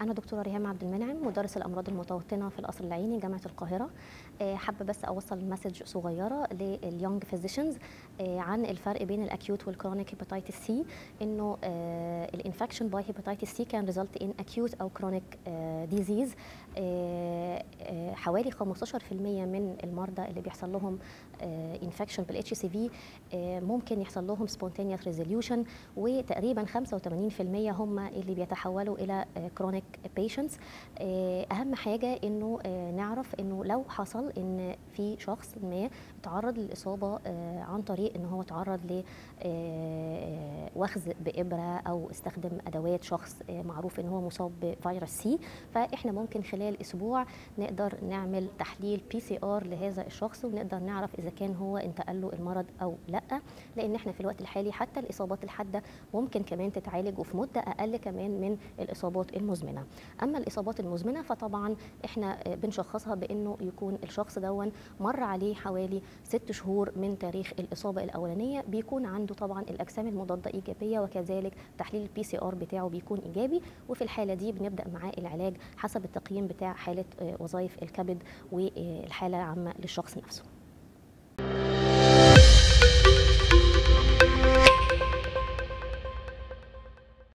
أنا دكتورة ريهام عبد المنعم مدرس الأمراض المتوطنة في القصر العيني جامعة القاهرة آه، حابة بس أوصل مسج صغيرة لليونج فيزيشنز عن الفرق بين الأكيوت والكرونيك هيباتيتس سي إنه الانفكشن باي هيباتيتس سي كان ريزلت إن أكيوت أو كرونيك ديزيز حوالي 15% من المرضى اللي بيحصل لهم انفكشن بالاتش سي في ممكن يحصل لهم سبونتينيوس ريزوليوشن وتقريبا 85% هم اللي بيتحولوا الى كرونيك بيشنتس اهم حاجه انه نعرف انه لو حصل ان في شخص ما تعرض للاصابه عن طريق ان هو تعرض ل وخز بابره او استخدم ادوات شخص معروف ان هو مصاب بفيروس سي فاحنا ممكن خلال اسبوع نقدر نعمل تحليل بي سي ار لهذا الشخص ونقدر نعرف اذا كان هو انتقل له المرض او لا لان احنا في الوقت الحالي حتى الاصابات الحاده ممكن كمان تتعالج وفي مده اقل كمان من الاصابات المزمنه اما الاصابات المزمنه فطبعا احنا بنشخصها بانه يكون الشخص دون مر عليه حوالي ست شهور من تاريخ الاصابه الاولانيه بيكون عنده طبعا الاجسام المضاده ايجابيه وكذلك تحليل البي سي ار بتاعه بيكون ايجابي وفي الحاله دي بنبدا معاه العلاج حسب التقييم بتاع حاله وظائف الكبد والحاله العامه للشخص نفسه